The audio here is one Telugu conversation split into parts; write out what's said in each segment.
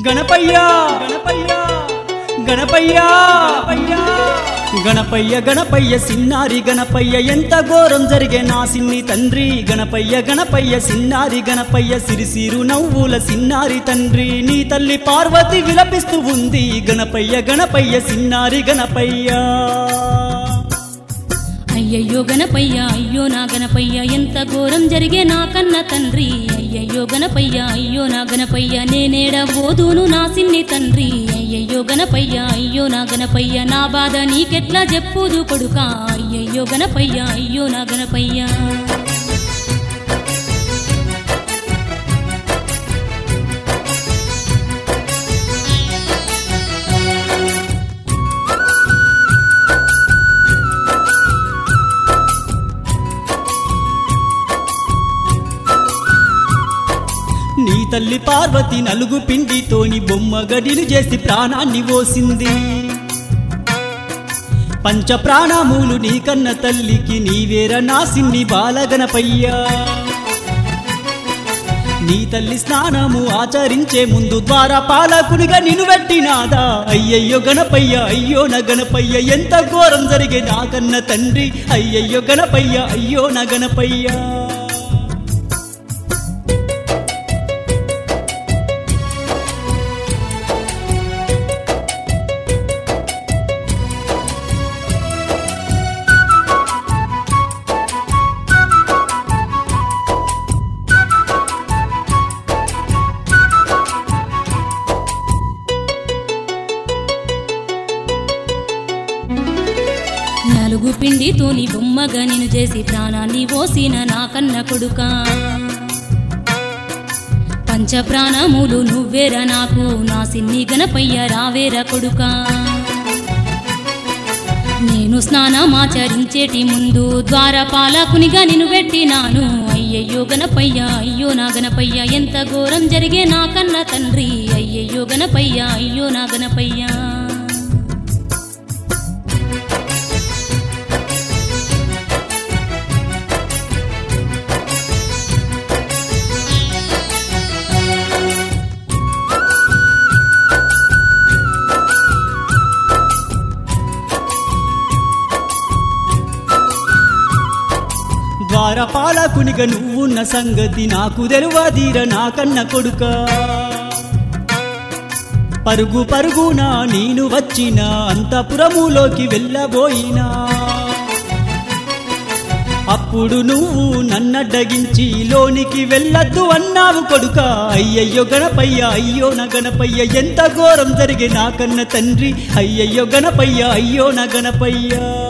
గణపయ్యా గణపయ్యా గణపయ్యా గణపయ్య గణపయ్య సిన్నారి గణపయ్య ఎంత ఘోరం జరిగే నా సిన్ని తండ్రి గణపయ్య గణపయ్య సిన్నారి గణపయ్య సిరిసిరు నవ్వుల సిన్నారి తండ్రి నీ తల్లి పార్వతి విలపిస్తూ ఉంది గణపయ్య గణపయ్య సిన్నారి గణపయ్య అయ్యయ్యో గణపయ్య అయ్యో నా గణపయ్య ఎంత ఘోరం జరిగే నా కన్న తండ్రి అయ్యయ్యో గణపయ్య అయ్యో నా గణపయ్య నేనేడ బోధును నా సిన్ని తండ్రి అయ్యయ్యో గణపయ్య అయ్యో నా గణపయ్య నా బాధ నీకెట్లా చెప్పుదు కొడుకా అయ్యయ్యో గణపయ్య అయ్యో నా గణపయ్య నీ తల్లి పార్వతి నలుగు పిండితోని బొమ్మ గడిలు చేసి ప్రాణాన్ని పోసింది పంచ ప్రాణములు నీ కన్న తల్లికి నీవేర నా సిన్ని బాలగణపయ్యా నీ తల్లి స్నానము ఆచరించే ముందు ద్వారా పాలకునిగా నిన్ను పెట్టినాదా అయ్యయ్యో గణపయ్య అయ్యో నా గణపయ్య ఎంత ఘోరం జరిగే నా కన్న తండ్రి అయ్యయ్యో గణపయ్య అయ్యో నా గణపయ్య నలుగు పిండితోని బొమ్మగా నేను చేసి ప్రాణాన్ని పోసిన నా కన్న కొడుకా పంచ ప్రాణములు నువ్వేరా నాకు నా సిన్ని గణపయ్య రావేరా కొడుకా నేను స్నానమాచరించేటి ముందు ద్వారపాలకునిగా నిన్ను పెట్టినాను అయ్యయ్యో గణపయ్య అయ్యో నా గణపయ్య ఎంత ఘోరం జరిగే నా కన్న తండ్రి అయ్యయ్యో గణపయ్య అయ్యో నా గణపయ్య ద్వారపాలకునిగా నువ్వున్న సంగతి నాకు తెలువదీర నా కన్న కొడుక పరుగు పరుగున నేను వచ్చిన అంతపురములోకి వెళ్ళబోయినా అప్పుడు నువ్వు నన్నడ్డగించి లోనికి వెళ్ళొద్దు అన్నావు కొడుక అయ్యయ్యో గణపయ్య అయ్యో నా గణపయ్య ఎంత ఘోరం జరిగే నా కన్న తండ్రి అయ్యయ్యో గణపయ్య అయ్యో నా గణపయ్య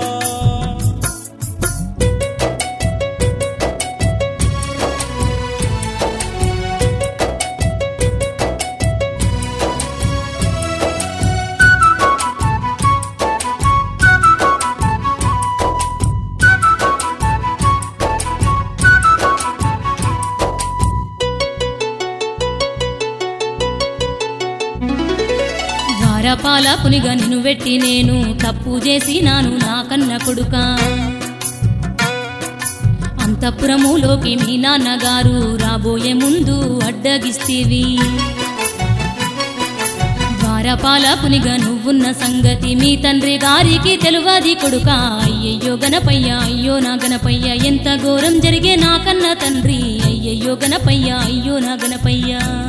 ద్వారపాలకునిగా నిన్ను పెట్టి నేను తప్పు చేసినాను నా కన్న కొడుక అంతఃపురములోకి మీ నాన్నగారు రాబోయే ముందు అడ్డగిస్తేవి ద్వారపాలకునిగా నువ్వున్న సంగతి మీ తండ్రి గారికి తెలువది కొడుక అయ్యయ్యో గణపయ్య అయ్యో నా గణపయ్య ఎంత ఘోరం జరిగే నా కన్న తండ్రి అయ్యయ్యో గణపయ్య అయ్యో నా గణపయ్య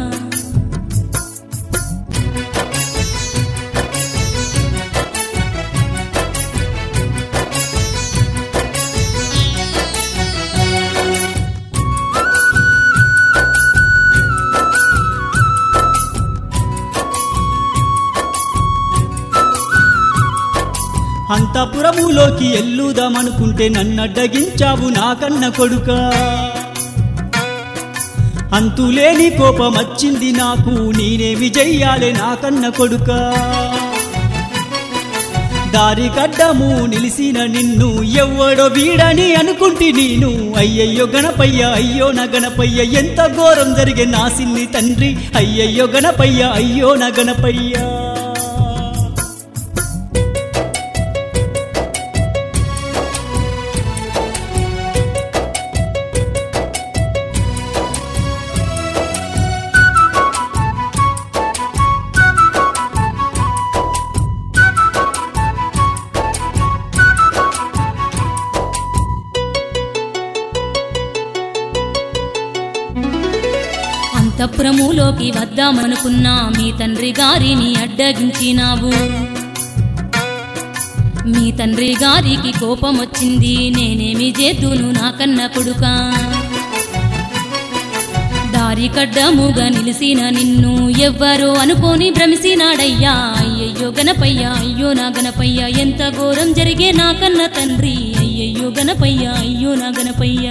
అంతపురములోకి ఎల్లుదామనుకుంటే నన్నడ్డగించావు నా కన్న కొడుక అంతులేని కోపం వచ్చింది నాకు నేనేమి చెయ్యాలే నా కన్న కొడుక దారి కడ్డము నిలిసిన నిన్ను ఎవ్వడో వీడని అనుకుంటి నేను అయ్యయ్యో గణపయ్య అయ్యో నా గణపయ్య ఎంత ఘోరం జరిగే నా సిన్ని తండ్రి అయ్యయ్యో గణపయ్య అయ్యో నా గణపయ్య అంతఃపురములోకి వద్దామనుకున్నా మీ తండ్రి గారిని అడ్డగించినావు మీ తండ్రి గారికి కోపం వచ్చింది నేనేమి చేద్దును నాకన్న కొడుకా దారి కడ్డముగా నిలిసిన నిన్ను ఎవ్వరో అనుకోని భ్రమిసినాడయ్యా అయ్యయ్యో గణపయ్య అయ్యో నా గణపయ్య ఎంత ఘోరం జరిగే నాకన్న తండ్రి అయ్యయ్యో గణపయ్య అయ్యో నా గణపయ్య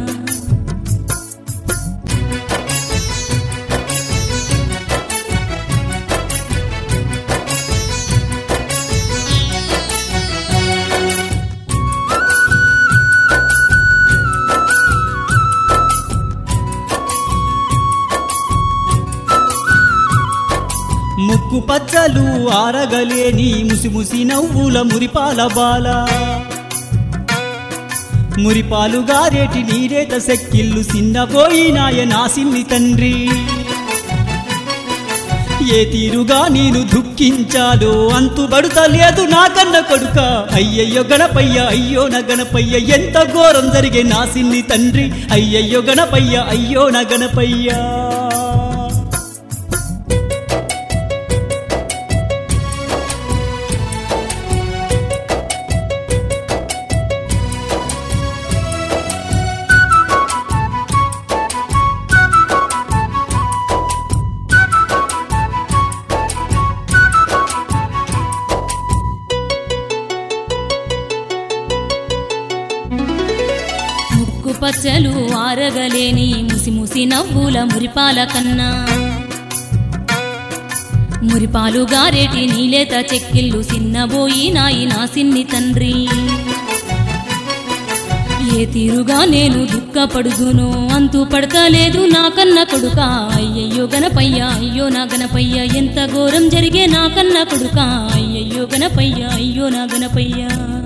ముక్కు పచ్చలు ఆరగలేని ముసిముసి నవ్వుల మురిపాల బాల మురిపాలు గారేటి నీరేత సెక్కిళ్ళు సిన్నపోయినాయ నా సిన్ని తండ్రి ఏ తీరుగా నేను దుఃఖించాలో అంతు బడుతలేదు నాకన్న కొడుక అయ్యయ్యో గణపయ్య అయ్యో నా గణపయ్య ఎంత ఘోరం జరిగే నా సిన్ని తండ్రి అయ్యయ్యో గణపయ్య అయ్యో నా గణపయ్య ముక్కు పచ్చలు ఆరగలేని ముసి ముసి నవ్వుల మురిపాల కన్నా మురిపాలు గారేటి నీలేత చెక్కిళ్ళు సిన్నబోయి నాయి నా సిన్ని తండ్రి ఏ తీరుగా నేను దుఃఖపడుదునో అంతు పడతలేదు నా కన్న కొడుక అయ్యయ్యో గణపయ్య అయ్యో నా గణపయ్య ఎంత ఘోరం జరిగే నా కన్న కొడుక అయ్యయ్యో గణపయ్య అయ్యో నా గణపయ్య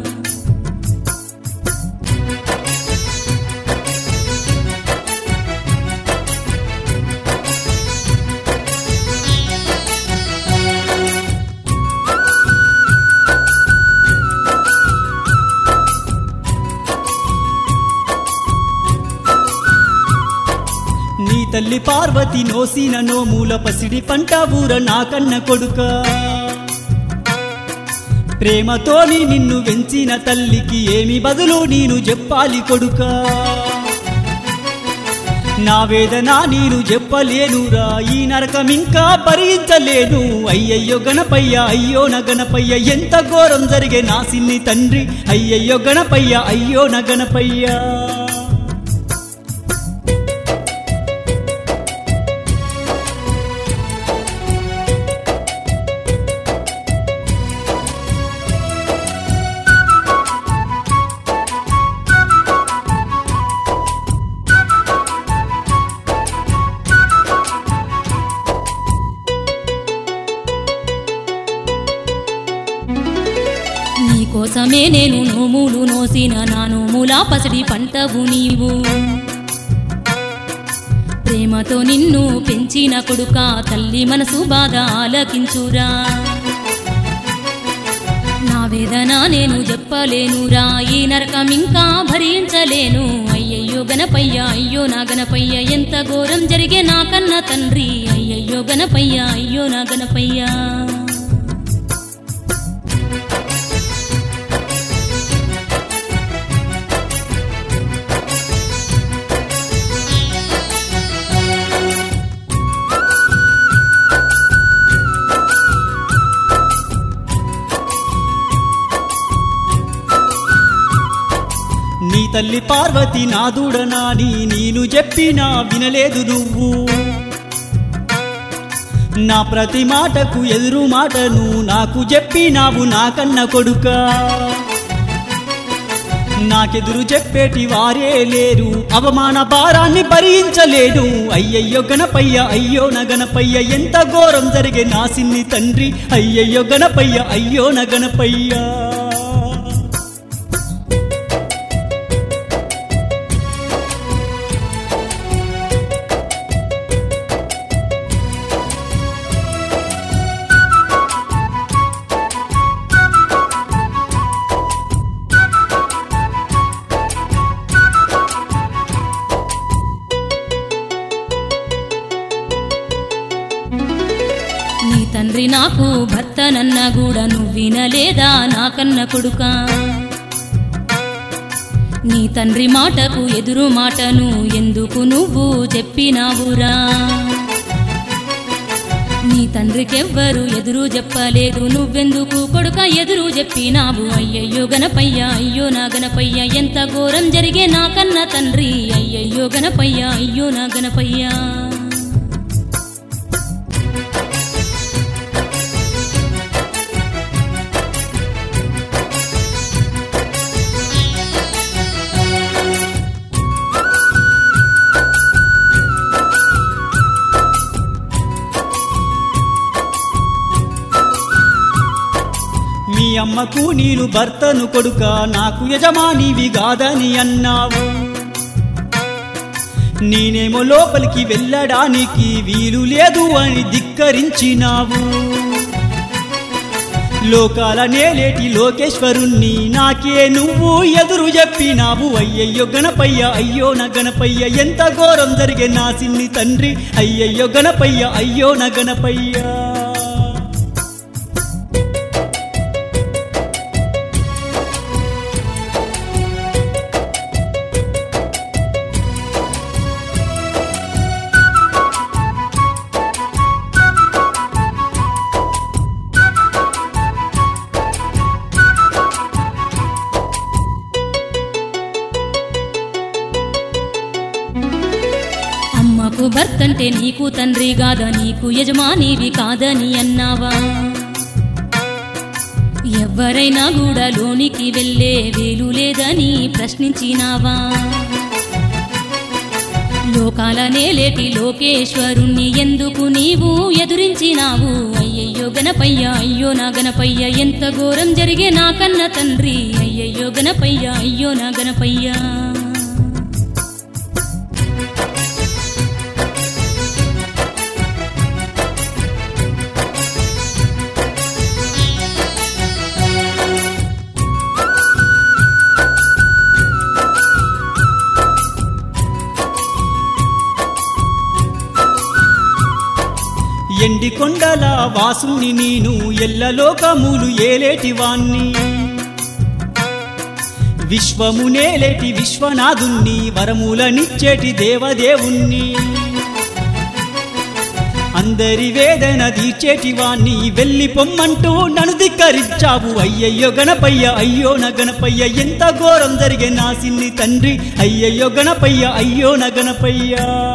నీ తల్లి పార్వతి నోసిన నోమూల పసిడి పంట ఊర నా కన్న కొడుక ప్రేమతోని నిన్ను వెంచిన తల్లికి ఏమి బదులు నేను చెప్పాలి కొడుక నా వేదన నేను చెప్పలేనురా ఈ నరకం ఇంకా భరించలేను అయ్యయ్యో గణపయ్య అయ్యో నా గణపయ్య ఎంత ఘోరం జరిగే నా సిన్ని తండ్రి అయ్యయ్యో గణపయ్య అయ్యో నా గణపయ్య నీకోసమే నేను నోములు నోసిన నా నోములా పసిడి పంటవు నీవు ప్రేమతో నిన్ను పెంచిన కొడుక తల్లి మనసు బాధ ఆలకించురా నా వేదన నేను చెప్పలేనురా ఈ నరకం ఇంకా భరించలేను అయ్యయ్యో గణపయ్య అయ్యో నా గణపయ్య ఎంత ఘోరం జరిగే నా కన్న తండ్రి అయ్యయ్యో గణపయ్య అయ్యో నా గణపయ్య నీ తల్లి పార్వతి నాదుడనాని నేను చెప్పినా వినలేదు నువ్వు నా ప్రతి మాటకు ఎదురు మాటను నాకు చెప్పినావు నాకన్న కొడుక నాకెదురు చెప్పేటి వారే లేరు అవమాన భారాన్ని భరించలేను అయ్యయ్యో గణపయ్య అయ్యో నా గణపయ్య ఎంత ఘోరం జరిగే నా సిన్ని తండ్రి అయ్యయ్యో గణపయ్య అయ్యో నా గణపయ్య తండ్రి నాకు భర్తనన్నా కూడా నువ్వినలేదా నాకన్న కొడుకా నీ తండ్రి మాటకు ఎదురు మాటను ఎందుకు నువ్వు చెప్పినావురా నీ తండ్రికెవ్వరు ఎదురు చెప్పలేదు నువ్వెందుకు కొడుక ఎదురు చెప్పినావు అయ్యయ్యో గణపయ్య అయ్యో నా గణపయ్య ఎంత ఘోరం జరిగే నాకన్న తండ్రి అయ్యయ్యో గణపయ్య అయ్యో నా గణపయ్య మీ అమ్మకు నేను భర్తను కొడుక నాకు యజమానివి కాదని అన్నావు నేనేమో లోపలికి వెళ్ళడానికి వీలు లేదు అని ధిక్కరించినావు లోకాల నేలేటి లోకేశ్వరుణ్ణి నాకే నువ్వు ఎదురు చెప్పినావు అయ్యయ్యో గణపయ్య అయ్యో నా గణపయ్య ఎంత ఘోరం జరిగే నా సిన్ని తండ్రి అయ్యయ్యో గణపయ్య అయ్యో నా గణపయ్య అమ్మకు భర్తంటే నీకు తండ్రి కాదా నీకు యజమానివి కాదని అన్నావా ఎవరైనా కూడా లోనికి వెళ్ళే వేలు లేదని ప్రశ్నించినావా లోకాల నేలేటి లోకేశ్వరుణ్ణి ఎందుకు నీవు ఎదురించినావు అయ్యయ్యో గణపయ్య అయ్యో నా గణపయ్య ఎంత ఘోరం జరిగే నాకన్న తండ్రి అయ్యయ్యో గణపయ్య అయ్యో నా గణపయ్య ఎండి కొండల వాసుని నేను ఎల్లలోకములు ఏలేటివాణ్ణి విశ్వము నేలేటి విశ్వనాథుణ్ణి వరములనిచ్చేటి దేవదేవుణ్ణి అందరి వేదన తీర్చేటి వాణ్ణి వెళ్ళి పొమ్మంటూ నన్ను ధిక్కరించావు అయ్యయ్యో గణపయ్య అయ్యో నా గణపయ్య ఎంత ఘోరం జరిగే నా సిన్ని తండ్రి అయ్యయ్యో గణపయ్య అయ్యో నా గణపయ్య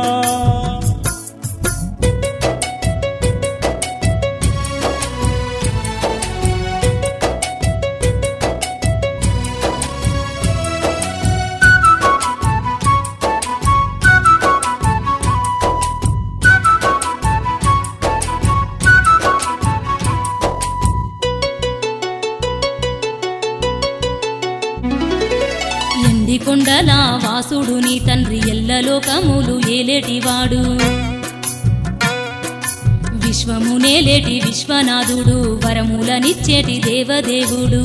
ఎండి కొండల వాసుడు నీ తండ్రి ఎల్లలోకములు ఏలేటివాడు విశ్వము నేలేటి విశ్వనాథుడు వరములనిచ్చేటి దేవదేవుడు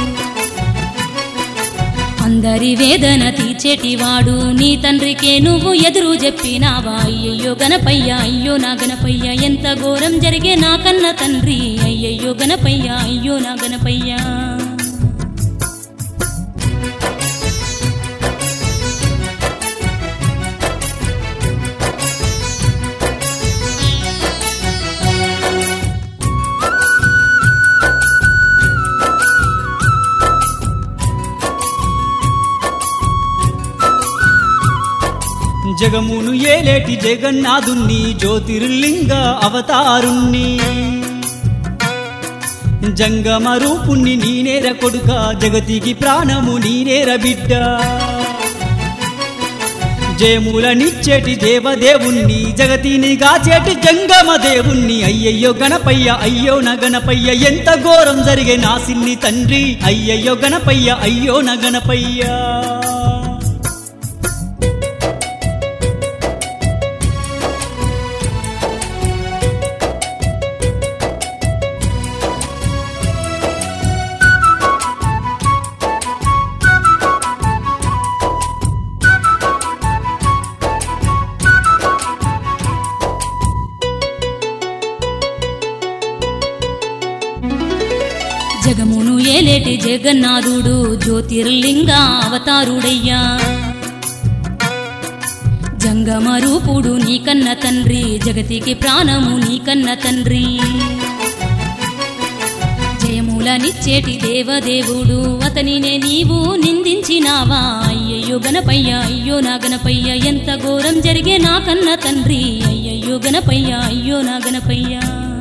అందరి వేదన తీర్చేటివాడు నీ తండ్రికే నువ్వు ఎదురు చెప్పినావా అయ్యయ్యో గణపయ్య అయ్యో నా గణపయ్య ఎంత ఘోరం జరిగే నాకన్న తండ్రి అయ్యయ్యో గణపయ్య అయ్యో నా గణపయ్య జగమును ఏలేటి జగన్నాథుణ్ణి జ్యోతిర్లింగ అవతారుణ్ణి జంగమ రూపుణ్ణి నీనేర కొడుక జగతికి ప్రాణము నీనేర బిడ్డ జయములనిచ్చేటి దేవదేవుణ్ణి జగతిని గాచేటి జంగమ దేవుణ్ణి అయ్యయ్యో గణపయ్య అయ్యో నా గణపయ్య ఎంత ఘోరం జరిగే నా సిన్ని తండ్రి అయ్యయ్యో గణపయ్య అయ్యో నా గణపయ్య జగమును ఏలేటి జగన్నాథుడు జ్యోతిర్లింగ అవతారుడయ్యా జంగమ రూపుడు నీకన్న తండ్రి జగతికి ప్రాణము నీకన్న తండ్రి జయములనిచ్చేటి దేవదేవుడు అతనినే నీవు నిందించినావా అయ్యయ్యో గణపయ్య అయ్యో నా గణపయ్య ఎంత ఘోరం జరిగే నాకన్న తండ్రి అయ్యయ్యో గణపయ్య అయ్యో నా గణపయ్య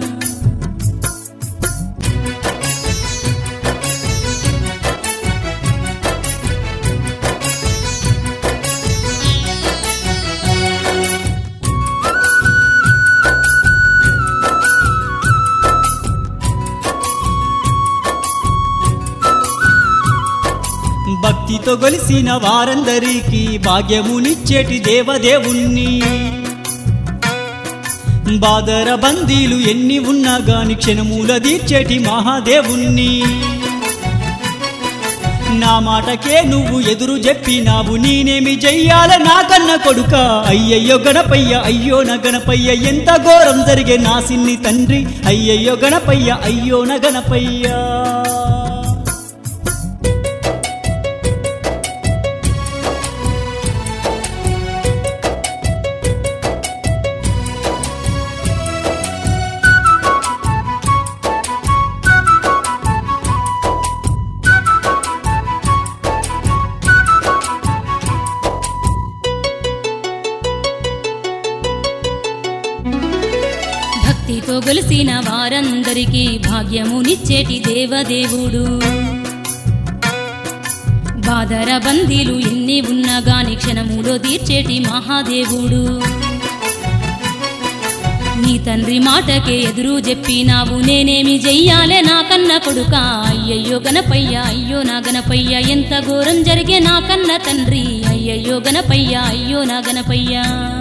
భక్తితో గొలిసిన వారందరికీ భాగ్యమునిచ్చేటి దేవదేవుణ్ణి బాదర బందీలు ఎన్ని ఉన్నా గాని క్షణమూల తీర్చేటి మహాదేవుణ్ణి నా మాటకే నువ్వు ఎదురు చెప్పినావు నేనేమి చెయ్యాల నా కన్న కొడుక అయ్యయ్యో గణపయ్య అయ్యో నా గణపయ్య ఎంత ఘోరం జరిగే నా సిన్ని తండ్రి అయ్యయ్యో గణపయ్య అయ్యో నా గణపయ్య భక్తితో గొలిసిన వారందరికీ భాగ్యమునిచ్చేటి దేవదేవుడు బాదర బందీలు ఎన్ని ఉన్నా గాని క్షణములో తీర్చేటి మహాదేవుడు నీ తండ్రి మాటకే ఎదురు చెప్పినావు నేనేమి చెయ్యాలే నా కన్న కొడుక అయ్యయ్యో గణపయ్య అయ్యో నా గణపయ్య ఎంత ఘోరం జరిగే నా కన్న తండ్రి అయ్యయ్యో గణపయ్య అయ్యో నా గణపయ్య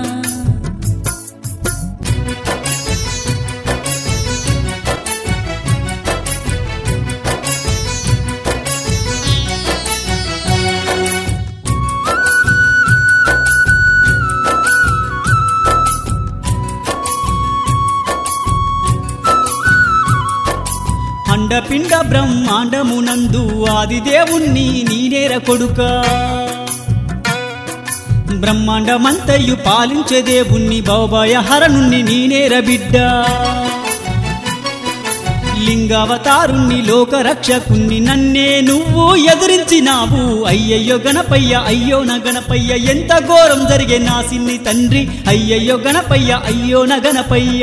అండపిండ బ్రహ్మాండమునందు ఆదిదేవుణ్ణి నీనేర కొడుక బ్రహ్మాండమంతయు పాలించే దేవుణ్ణి భవభయ హరణుణ్ణి నీనేర బిడ్డ లింగావతారుణ్ణి లోకరక్షకుణ్ణి నన్నే నువ్వు ఎదురించినావు అయ్యయ్యో గణపయ్య అయ్యో నా గణపయ్య ఎంత ఘోరం జరిగే నా సిన్ని తండ్రి అయ్యయ్యో గణపయ్య అయ్యో నా గణపయ్య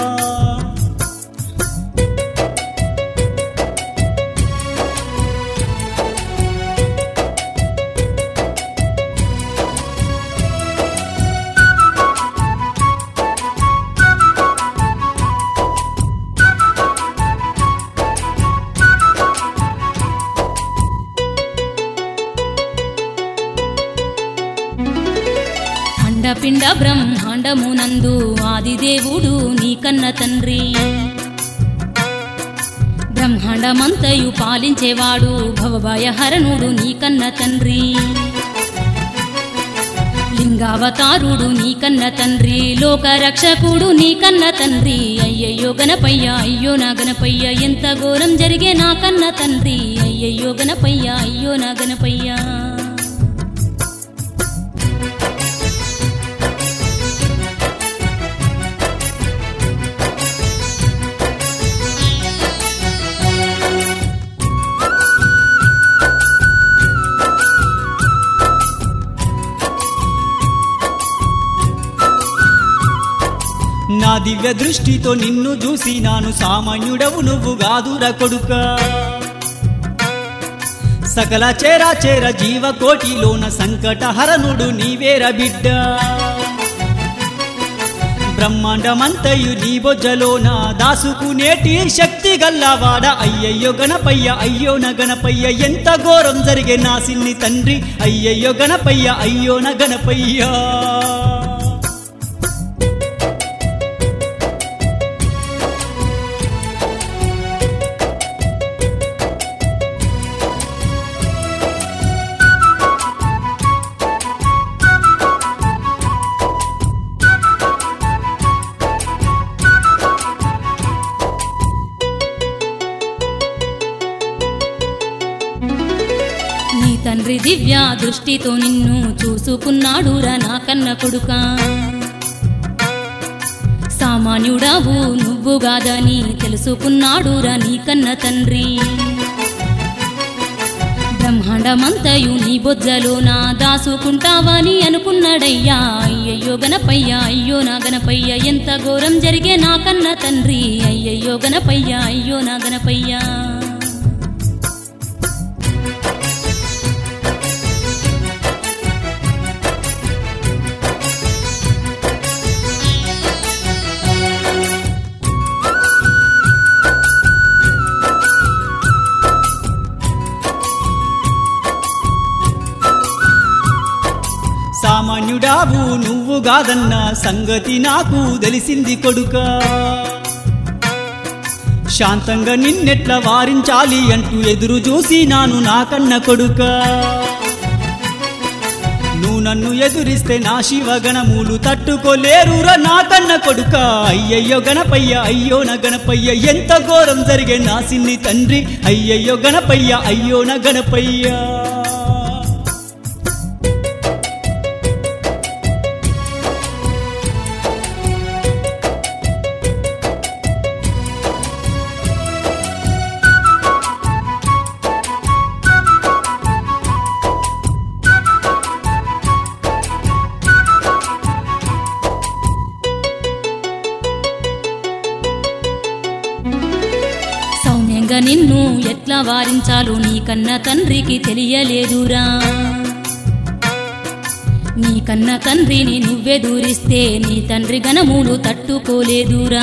అండపిండ బ్రహ్మాండమునందు ఆదిదేవుడు నీకన్న తండ్రి బ్రహ్మాండమంతయు పాలించేవాడు భవభయహరణుడు నీకన్న తండ్రి లింగావతారుడు నీకన్న తండ్రి లోకరక్షకుడు నీకన్న తండ్రి అయ్యయ్యో గణపయ్య అయ్యో నా గణపయ్య ఎంత ఘోరం జరిగే నా కన్న తండ్రి అయ్యయ్యో గణపయ్య అయ్యో నా గణపయ్య నా దివ్య దృష్టితో నిన్ను చూసి నాను సామాన్యుడవు నువ్వు గాదుర కొడుక సకల చేరా చేర జీవకోటిలోన సంకటహరణుడు నీవేర బిడ్డ బ్రహ్మాండమంతయు నీ బొజ్జలోన దాసుకునేటి శక్తి గల్లవాడ అయ్యయ్యో గణపయ్య అయ్యో నా గణపయ్య ఎంత ఘోరం జరిగే నా సిన్ని తండ్రి అయ్యయ్యో గణపయ్య అయ్యో నా గణపయ్య దివ్య దృష్టితో నిన్ను చూసుకున్నాడురా నా కన్న కొడుక సామాన్యుడావు నువ్వు కాదని తెలుసుకున్నాడురా నీ కన్న తండ్రి బ్రహ్మాండమంతయు నీ బొజ్జలోన దాసుకుంటావని అనుకున్నాడయ్యా అయ్యయ్యో గణపయ్య అయ్యో నా గణపయ్య ఎంత ఘోరం జరిగే నా కన్న తండ్రి అయ్యయ్యో గణపయ్య అయ్యో నా గణపయ్య సామాన్యుడావు నువ్వు కాదన్న సంగతి నాకు తెలిసింది కొడుక శాంతంగా నిన్నెట్లా వారించాలి అంటూ ఎదురు చూసి నాను నాకన్న కొడుక నువ్వు నన్ను ఎదురిస్తే నా శివగణములు తట్టుకోలేరురా నా కన్న కొడుక అయ్యయ్యో గణపయ్య అయ్యో నా గణపయ్య ఎంత ఘోరం జరిగే నా సిన్ని తండ్రి అయ్యయ్యో గణపయ్య అయ్యో నా గణపయ్య సౌమ్యంగా నిన్ను ఎట్లా వారించాలో నీ కన్న తండ్రికి తెలియలేదురా నీ కన్న తండ్రిని నువ్వే దూరిస్తే నీ తండ్రి గణములు తట్టుకోలేదురా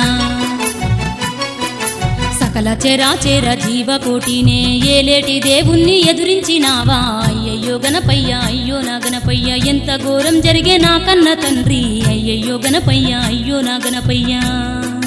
సకల చెరాచెర జీవకోటినే ఏలేటి దేవుణ్ణి ఎదురించినావా అయ్యయ్యో గణపయ్య అయ్యో నా గణపయ్య ఎంత ఘోరం జరిగే నా కన్న తండ్రి అయ్యయ్యో గణపయ్య అయ్యో నా గణపయ్య